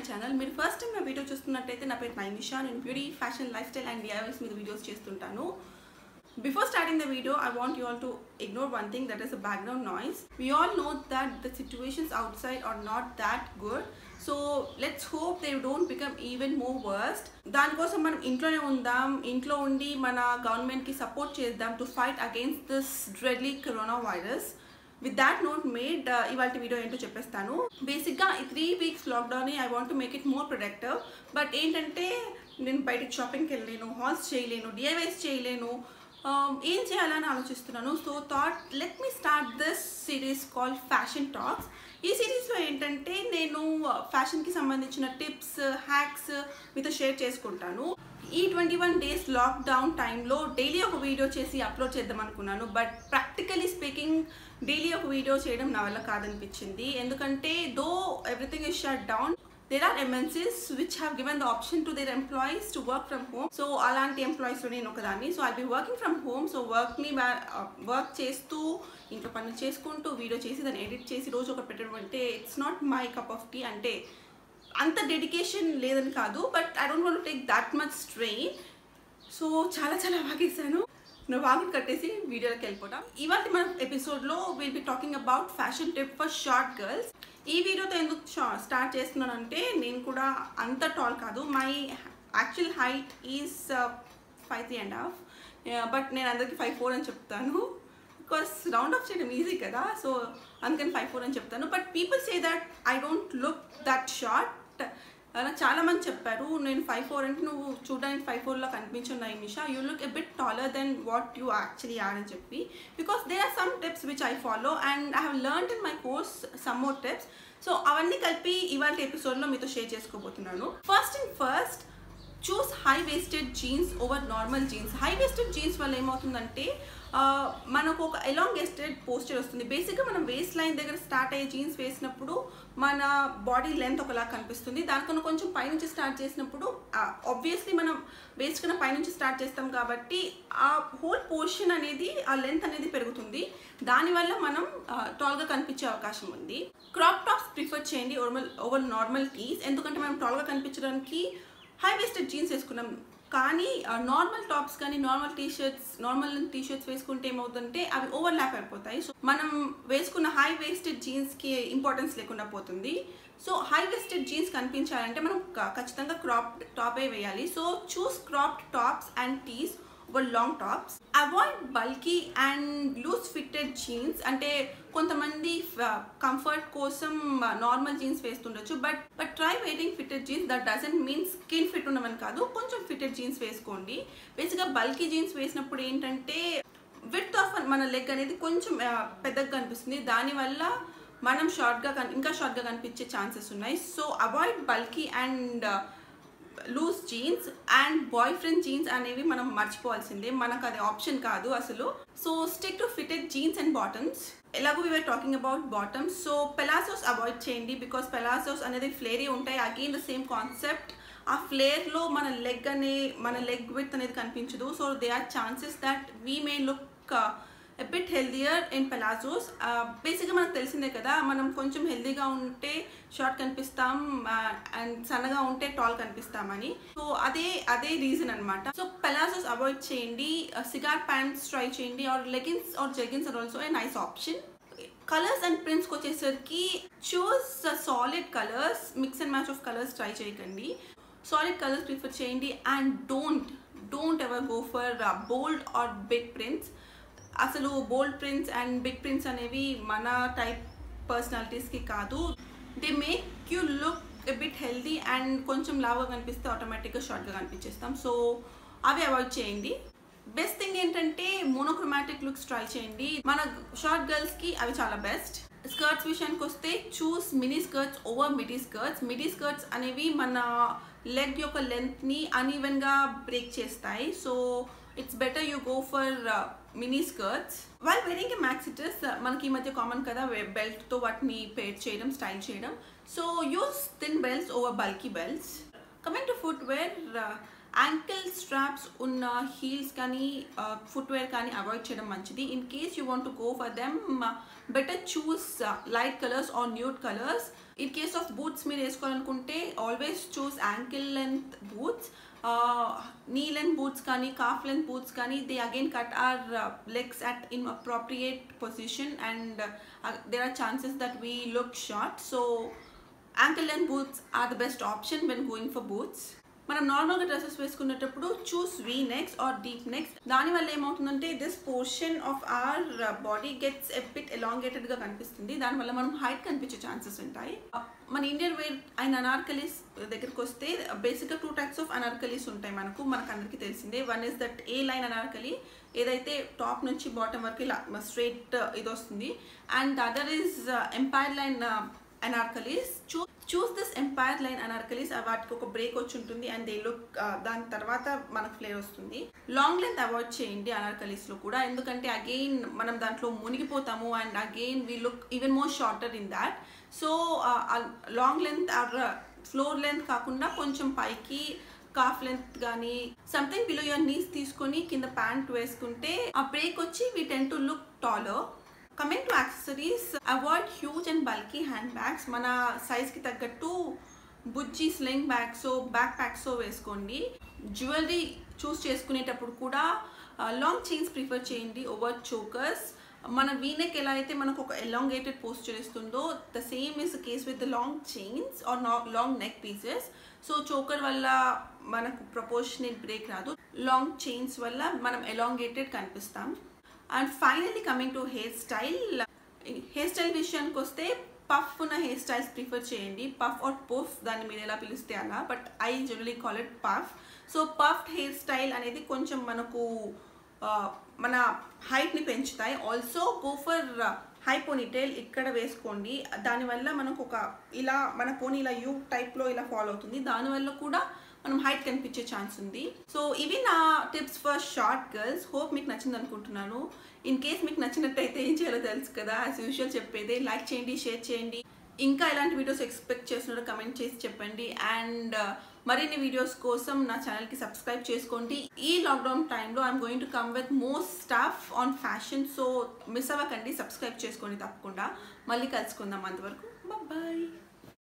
Channel మీరు first time నా video చూస్తున్నట్టయితే నా పేరు నైమిషా నేను beauty fashion lifestyle and DIYs మీద వీడియోస్ చేస్తుంటాను Before starting the video, I want you all to ignore one thing that is the background noise. We all know that the situations outside are not that good. So let's hope they don't become even more worst దానికోసం మనం ఇంట్లోనే ఉందాం ఇంట్లో ఉండి మన గవర్నమెంట్కి support చేద్దాం to fight against this dreadly corona virus with that note made ఇవాళ వీడియో ఏంటో చెప్పేస్తాను బేసిక్గా ఈ three weeks lockdown I want to make it more productive but ఏంటంటే నేను బయటకు షాపింగ్కి వెళ్ళలేను హాల్స్ చేయలేను డిఐవైస్ చేయలేను Um, ఏం చేయాలని ఆలోచిస్తున్నాను so thought let me start this series call fashion talks ఈ సిరీస్లో ఏంటంటే నేను ఫ్యాషన్కి సంబంధించిన టిప్స్ హ్యాక్స్ మీతో షేర్ చేసుకుంటాను ఈ ట్వంటీ వన్ డేస్ లాక్డౌన్ టైంలో డైలీ ఒక వీడియో చేసి అప్లోడ్ చేద్దాం అనుకున్నాను బట్ ప్రాక్టికలీ స్పీకింగ్ డైలీ ఒక వీడియో చేయడం నా వల్ల కాదనిపించింది ఎందుకంటే though everything is shut down there are MNCs which have given the option to their employees to work from home. So అలాంటి ఎంప్లాయీస్లో నేను ఒకదాన్ని so I be working from home so వర్క్ని వర్క్ చేస్తూ ఇంకా పనులు చేసుకుంటూ వీడియో చేసి దాన్ని ఎడిట్ చేసి రోజు ఒకటి పెట్టడం అంటే it's not my cup of tea అంటే అంత డెడికేషన్ లేదని కాదు but I don't want take that much strain so చాలా చాలా వాగేసాను నా వాగుడు కట్టేసి వీడియోలోకి వెళ్ళిపోతాం ఇవాళ మన ఎపిసోడ్లో will be talking about fashion tip for short girls ఈ వీడియోతో ఎందుకు స్టార్ట్ చేస్తున్నానంటే నేను కూడా అంత టాల్ కాదు my actual height is five three and half but నేను అందరికీ ఫైవ్ ఫోర్ అని చెప్తాను బికాస్ రౌండ్ ఆఫ్ చేయడం ఈజీ కదా సో అందుకని ఫైవ్ ఫోర్ అని చెప్తాను but people say that I don't look that short నాకు చాలా మంది చెప్పారు నేను ఫైవ్ ఫోర్ అంటే నువ్వు చూడడానికి ఫైవ్ ఫోర్లో కనిపించున్నాయి Misha you look a bit taller then what you actually are అని చెప్పి because they are some tips which I follow and I have learn in my course some more tips so అవన్నీ కలిపి ఇవాళ ఎపిసోడ్లో మీతో షేర్ చేసుకోబోతున్నాను first and first choose high waisted jeans over normal jeans high waisted jeans వల్ల ఏమవుతుందంటే మనకు ఒక ఎలాంగేస్టెడ్ పోస్చర్ వస్తుంది బేసిక్గా మనం వేస్ట్ లైన్ దగ్గర స్టార్ట్ అయ్యే జీన్స్ వేసినప్పుడు మన బాడీ లెంత్ ఒకలా కనిపిస్తుంది దానికన్నా కొంచెం పైనుంచి స్టార్ట్ చేసినప్పుడు ఆబ్వియస్లీ మనం వేస్ట్ కన్నా పైనుంచి స్టార్ట్ చేస్తాం కాబట్టి ఆ హోల్ పోర్షన్ అనేది ఆ లెంత్ అనేది పెరుగుతుంది దానివల్ల మనం టాల్గా కనిపించే అవకాశం ఉంది క్రాప్ టాప్స్ ప్రిఫర్ చేయండి ఓవర్ ఓవర్ నార్మల్ టీస్ ఎందుకంటే మనం టాల్గా కనిపించడానికి హై వేస్టెడ్ జీన్స్ వేసుకున్నాం కానీ నార్మల్ టాప్స్ కానీ normal T shirts normal T shirts వేసుకుంటే ఏమవుతుందంటే అవి ఓవర్ ల్యాప్ అయిపోతాయి సో మనం వేసుకున్న హై వేస్టెడ్ జీన్స్కి ఇంపార్టెన్స్ లేకుండా పోతుంది సో హై వేస్టెడ్ జీన్స్ కనిపించాలంటే మనం ఖచ్చితంగా క్రాప్ టాపే వేయాలి so choose cropped tops and tees over long tops avoid bulky and loose fitted jeans అంటే కొంతమంది కంఫర్ట్ కోసం నార్మల్ జీన్స్ వేస్తుండొచ్చు but but try waiting fitted jeans that doesn't mean skin fit ఉండమని కాదు కొంచెం ఫిట్టెడ్ జీన్స్ వేసుకోండి బేసిక్గా bulky jeans వేసినప్పుడు ఏంటంటే విత్ ఆఫ్ మన లెగ్ అనేది కొంచెం పెద్దగా కనిపిస్తుంది దానివల్ల మనం షార్ట్గా ఇంకా షార్ట్గా కనిపించే ఛాన్సెస్ ఉన్నాయి so avoid bulky and loose jeans and boyfriend jeans అనేవి మనం మర్చిపోవాల్సిందే మనకు అది ఆప్షన్ కాదు అసలు so stick to fitted jeans and bottoms ఎలాగో we're talking about bottoms so palazzos avoid చేయండి బికాస్ పెలాసోస్ అనేది ఫ్లేరీ ఉంటాయి అగైన్ ద సేమ్ కాన్సెప్ట్ ఆ ఫ్లేర్లో మన లెగ్ అనే మన లెగ్ విత్ అనేది కనిపించదు so they are chances that we may look bit healthier in palazzos బేసిక్గా మనకు తెలిసిందే కదా మనం కొంచెం హెల్దీగా ఉంటే షార్ట్ కనిపిస్తాం అండ్ సన్నగా ఉంటే టాల్ కనిపిస్తామని సో అదే అదే రీజన్ అనమాట సో పెలాజోస్ అవాయిడ్ చేయండి సిగార్ ప్యాంట్స్ ట్రై చేయండి or leggings or jeggings or also a nice option colours and ప్రింట్స్కి వచ్చేసరికి choose solid colours mix and match of colours try చేయకండి సాలిడ్ కలర్స్ ప్రిఫర్ చేయండి and don't don't ever go for bold or big prints అసలు bold prints and big prints అనేవి మన type పర్సనాలిటీస్కి కాదు they make you look a bit healthy and కొంచెం లావుగా కనిపిస్తే ఆటోమేటిక్గా షార్ట్గా కనిపించేస్తాం సో అవి అవాయిడ్ చేయండి బెస్ట్ థింగ్ ఏంటంటే మోనోక్రోమాటిక్ లుక్స్ ట్రై చేయండి మన షార్ట్ గర్ల్స్కి అవి చాలా బెస్ట్ స్కర్ట్స్ విషయానికి వస్తే choose mini skirts over midi skirts midi skirts అనేవి మన లెగ్ యొక్క లెంత్ని అన్ఈవెన్గా బ్రేక్ చేస్తాయి so it's better you go for mini skirts వాళ్ళు వేరింగ్ మ్యాక్సిటస్ మనకి ఈ మధ్య కామన్ కదా బెల్ట్తో వాటిని పేర్ చేయడం స్టైల్ చేయడం so use thin belts over bulky belts coming to footwear ankle straps ఉన్న హీల్స్ కానీ ఫుట్వేర్ కానీ అవాయిడ్ చేయడం మంచిది in case you want to go for them better choose light colours or nude colours in case of boots మీరు వేసుకోవాలనుకుంటే always choose ankle length boots knee length boots కానీ calf length boots కానీ they again cut our legs at inappropriate position and there are chances that we look short so ankle length boots are the best option when going for boots మనం నార్మల్గా dresses వేసుకునేటప్పుడు choose V necks or deep necks దానివల్ల ఏమవుతుందంటే this portion of our body gets a bit ఎలాంగేటెడ్గా కనిపిస్తుంది దానివల్ల మనం height కనిపించే ఛాన్సెస్ ఉంటాయి మన ఇండియన్ వేర్ అయిన అనార్కలీస్ దగ్గరికి వస్తే బేసిక్గా టూ టైప్స్ ఆఫ్ అనార్కలీస్ ఉంటాయి మనకు మనకు అందరికీ తెలిసిందే one is that A line anarkali ఏదైతే టాప్ నుంచి బాటమ్ వరకు ఇలా స్ట్రైట్ ఇది వస్తుంది and other is empire line anarkalis చూ choose this empire line anarkalis వాటికి ఒక బ్రేక్ వచ్చి ఉంటుంది అండ్ దే లుక్ దాని తర్వాత మనకు ఫ్లేర్ వస్తుంది లాంగ్ లెంత్ అవాయిడ్ చేయండి అనార్కలీస్లో కూడా ఎందుకంటే అగైన్ మనం దాంట్లో మునిగిపోతాము and again we look even more shorter in that so long length or floor length కాకుండా కొంచెం పైకి కాఫ్ లెంత్ కానీ సంథింగ్ బిలో యువర్ నీస్ తీసుకొని కింద ప్యాంట్ వేసుకుంటే ఆ బ్రేక్ వచ్చి we tend to look taller coming to accessories avoid huge and bulky handbags మన సైజ్కి తగ్గట్టు బుజ్జి స్లింగ్ బ్యాగ్స్ బ్యాక్ ప్యాక్స్ వేసుకోండి జ్యువెలరీ చూస్ చేసుకునేటప్పుడు కూడా లాంగ్ చైన్స్ ప్రిఫర్ చేయండి ఓవర్ చోకర్స్ మన వీనెక్ ఎలా అయితే మనకు ఒక ఎలాంగేటెడ్ పోస్చర్ ఇస్తుందో the same is case with the long chains or long neck pieces so choker వల్ల మనకు ప్రపోర్షనేట్ బ్రేక్ రాదు లాంగ్ చైన్స్ వల్ల మనం ఎలాంగేటెడ్ కనిపిస్తాం and finally coming to hairstyle hairstyle విషయానికి వస్తే పఫ్ ఉన్న హెయిర్ స్టైల్స్ ప్రిఫర్ చేయండి పఫ్ ఆర్ పుఫ్ దాన్ని మీరు ఎలా పిలిస్తే అలా but I generally call it puff so puffed hairstyle అనేది కొంచెం మనకు మన హైట్ని పెంచుతాయి also go for high ponytail ఇక్కడ వేసుకోండి దానివల్ల మనకు ఒక ఇలా మన పోనీ ఇలా యూ టైప్లో ఇలా ఫాలో అవుతుంది దానివల్ల కూడా మనం హైట్ కనిపించే ఛాన్స్ ఉంది సో ఇవి నా tips for short girls hope మీకు నచ్చింది అనుకుంటున్నాను ఇన్ కేస్ మీకు నచ్చినట్టయితే ఏం చేయాలో తెలుసు కదా యాజ్ యూజువల్ చెప్పేది లైక్ చేయండి షేర్ చేయండి ఇంకా ఎలాంటి వీడియోస్ ఎక్స్పెక్ట్ చేస్తున్నారో కమెంట్ చేసి చెప్పండి అండ్ మరిన్ని వీడియోస్ కోసం నా ఛానల్కి సబ్స్క్రైబ్ చేసుకోండి ఈ లాక్డౌన్ టైంలో I'm going to come with more stuff on fashion so miss అవ్వకండి సబ్స్క్రైబ్ చేసుకోండి తప్పకుండా మళ్ళీ కలుసుకుందాం అంతవరకు బాయ్